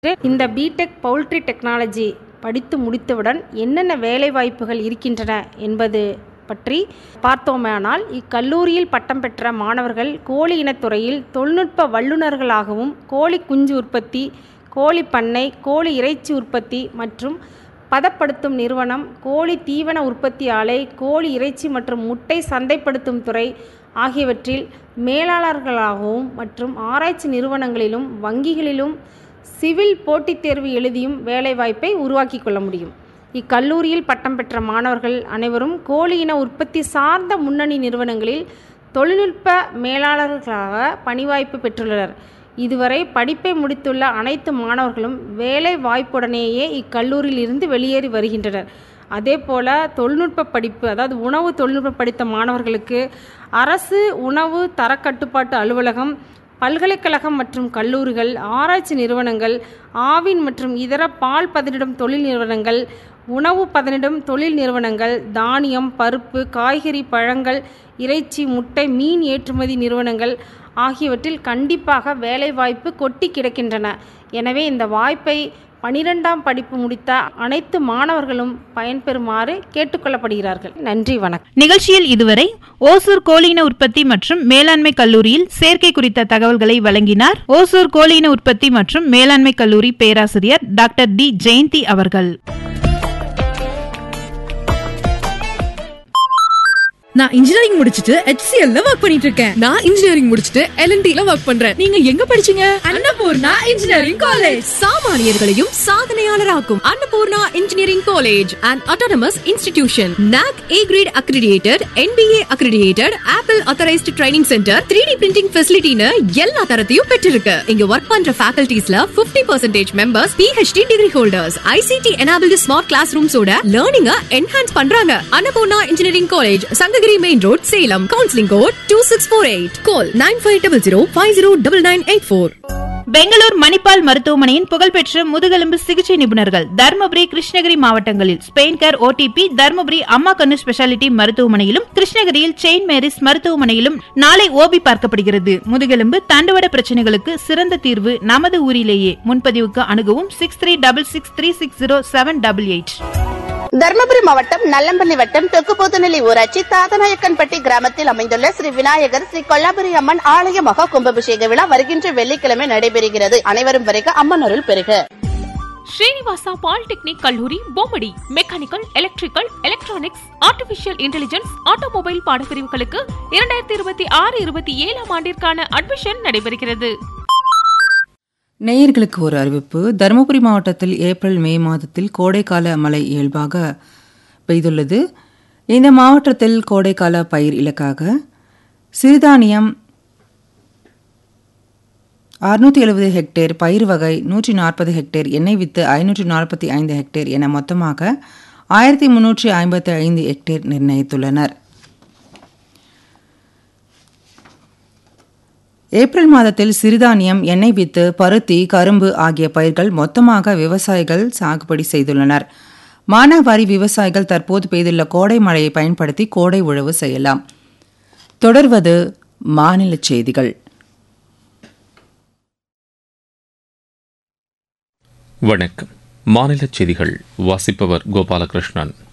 இந்த BTech poultry technology படித்து முடித்தவுடன் என்னென்ன வேலைவாய்ப்புகள் இருக்கின்றன என்பது பற்றி பார்த்தோமானால் இக்கல்லூரியில் பட்டம் பெற்ற மாணவர்கள் கோழி இனத்துறையில் தொழில்நுட்ப வல்லுநர்களாகவும் கோழி குஞ்சு உற்பத்தி கோழி பண்ணை கோழி இறைச்சி உற்பத்தி மற்றும் பதப்படுத்தும் நிறுவனம் கோழி தீவன உற்பத்தி ஆலை கோழி இறைச்சி மற்றும் முட்டை சந்தைப்படுத்தும் துறை ஆகியவற்றில் மேலாளர்களாகவும் மற்றும் ஆராய்ச்சி நிறுவனங்களிலும் வங்கிகளிலும் சிவில் போட்டித் தேர்வு எழுதியும் வேலைவாய்ப்பை உருவாக்கி கொள்ள முடியும் இக்கல்லூரியில் பட்டம் பெற்ற மாணவர்கள் அனைவரும் கோழி இன உற்பத்தி சார்ந்த முன்னணி நிறுவனங்களில் தொழில்நுட்ப மேலாளர்களாக பணிவாய்ப்பு பெற்றுள்ளனர் இதுவரை படிப்பை முடித்துள்ள அனைத்து மாணவர்களும் வேலை வாய்ப்புடனேயே இக்கல்லூரியில் இருந்து வெளியேறி வருகின்றனர் அதே போல் தொழில்நுட்ப படிப்பு அதாவது உணவு தொழில்நுட்பம் படித்த மாணவர்களுக்கு அரசு உணவு தரக்கட்டுப்பாட்டு அலுவலகம் பல்கலைக்கழகம் மற்றும் கல்லூரிகள் ஆராய்ச்சி நிறுவனங்கள் ஆவின் மற்றும் இதர பால் பதனிடும் தொழில் நிறுவனங்கள் உணவு பதனிடும் தொழில் நிறுவனங்கள் தானியம் பருப்பு காய்கறி பழங்கள் இறைச்சி முட்டை மீன் ஏற்றுமதி நிறுவனங்கள் ஆகியவற்றில் கண்டிப்பாக வேலைவாய்ப்பு கொட்டி கிடக்கின்றன எனவே இந்த வாய்ப்பை பனிரெண்டாம் படிப்பு முடித்த அனைத்து மாணவர்களும் பயன்பெறுமாறு கேட்டுக்கொள்ளப்படுகிறார்கள் நன்றி வணக்கம் நிகழ்ச்சியில் இதுவரை ஓசூர் கோழியின உற்பத்தி மற்றும் மேலாண்மை கல்லூரியில் சேர்க்கை குறித்த தகவல்களை வழங்கினார் ஓசூர் கோழியின உற்பத்தி மற்றும் மேலாண்மை கல்லூரி பேராசிரியர் டாக்டர் டி ஜெயந்தி அவர்கள் நான் இன்ஜினியரிங் முடிச்சிட்டு HCL ல ஒர்க் பண்ணிட்டு இருக்கேன் நான் இன்ஜினியரிங் முடிச்சிட்டு LNT ல ஒர்க் பண்றேன் நீங்க எங்க படிச்சீங்க அன்னபூர்ணா இன்ஜினியரிங் காலேஜ் சாமானியர்களையும் சாதனையாளராக்கும் Annapoorna engineering college and autonomous institution NAC A grade accredited NBA accredited Apple authorized training centre 3D printing ஃபெசிலிட்டின்னு எல்லா தரத்தையும் பெற்றிருக்கு இங்க ஒர்க் பண்ற ஃபேக்கல்டிஸ்ல 50% percentage members PhD degree holders ICT enabled smart class ரூம்ஸோட லேர்னிங்க என்ஹான்ஸ் பண்றாங்க Annapoorna engineering college Sankagiri main road Salem counselling code two six four eight call nine five double zero five zero double nine eight four Bangalore Manipal மருத்துவமனையின் புகழ்பெற்ற முதுகெலும்பு சிகிச்சை நிபுணர்கள் தருமபுரி கிருஷ்ணகிரி மாவட்டங்களில் Spain care OTP Dharmapuri அம்மா கண்ணு ஸ்பெஷாலிட்டி மருத்துவமனையிலும் கிருஷ்ணகிரியில் செயின்ட் மேரிஸ் மருத்துவமனையிலும் நாளை ஓபி பார்க்கப்படுகிறது முதுகெலும்பு தண்டுவட பிரச்சனைகளுக்கு சிறந்த தீர்வு நமது ஊரிலேயே முன்பதிவுக்கு அணுகவும் six three double six three six zero seven double eight Dharmapuri மாவட்டம் நல்லம்பள்ளி வட்டம் தெற்குபோத்துநிலை ஊராட்சி தாதநாயக்கன்பட்டி கிராமத்தில் அமைந்துள்ள ஸ்ரீ விநாயகர் ஸ்ரீ கொல்லாபுரி அம்மன் ஆலய மகா கும்பாபிஷேக விழா வருகின்ற வெள்ளிக்கிழமை நடைபெறுகிறது அனைவரும் வருக அம்மன் அருள் பெறுக ஸ்ரீனிவாசா பாலிடெக்னிக் கல்லூரி Bommidi mechanical electrical electronics artificial intelligence automobile பாடப்பிரிவுகளுக்கு இரண்டாயிரத்தி இருபத்தி ஆறு இருபத்தி ஏழாம் ஆண்டிற்கான அட்மிஷன் நடைபெறுகிறது நேயர்களுக்கு ஒரு அறிவிப்பு தருமபுரி மாவட்டத்தில் ஏப்ரல் மே மாதத்தில் கோடைக்கால மழை இயல்பாக பெய்துள்ளது இந்த மாவட்டத்தில் கோடைக்கால பயிர் இலக்காக சிறுதானியம் அறுநூற்றி எழுபது ஹெக்டேர் பயிர் வகை நூற்றி நாற்பது ஹெக்டேர் எண்ணெய் வித்து ஐநூற்றி நாற்பத்தி ஐந்து ஹெக்டேர் என மொத்தமாக ஆயிரத்தி முன்னூற்றி ஐம்பத்தி ஐந்து ஹெக்டேர் நிர்ணயித்துள்ளனர் ஏப்ரல் மாதத்தில் சிறுதானியம் எண்ணெய் வித்து பருத்தி கரும்பு ஆகிய பயிர்கள் மொத்தமாக விவசாயிகள் சாகுபடி செய்துள்ளனர் மானாவாரி விவசாயிகள் தற்போது பெய்துள்ள கோடை மழையை பயன்படுத்தி கோடை உழவு செய்யலாம் தொடர்வது மாநில செய்திகள் வணக்கம் மாநில செய்திகள் வாசிப்பவர் கோபாலகிருஷ்ணன்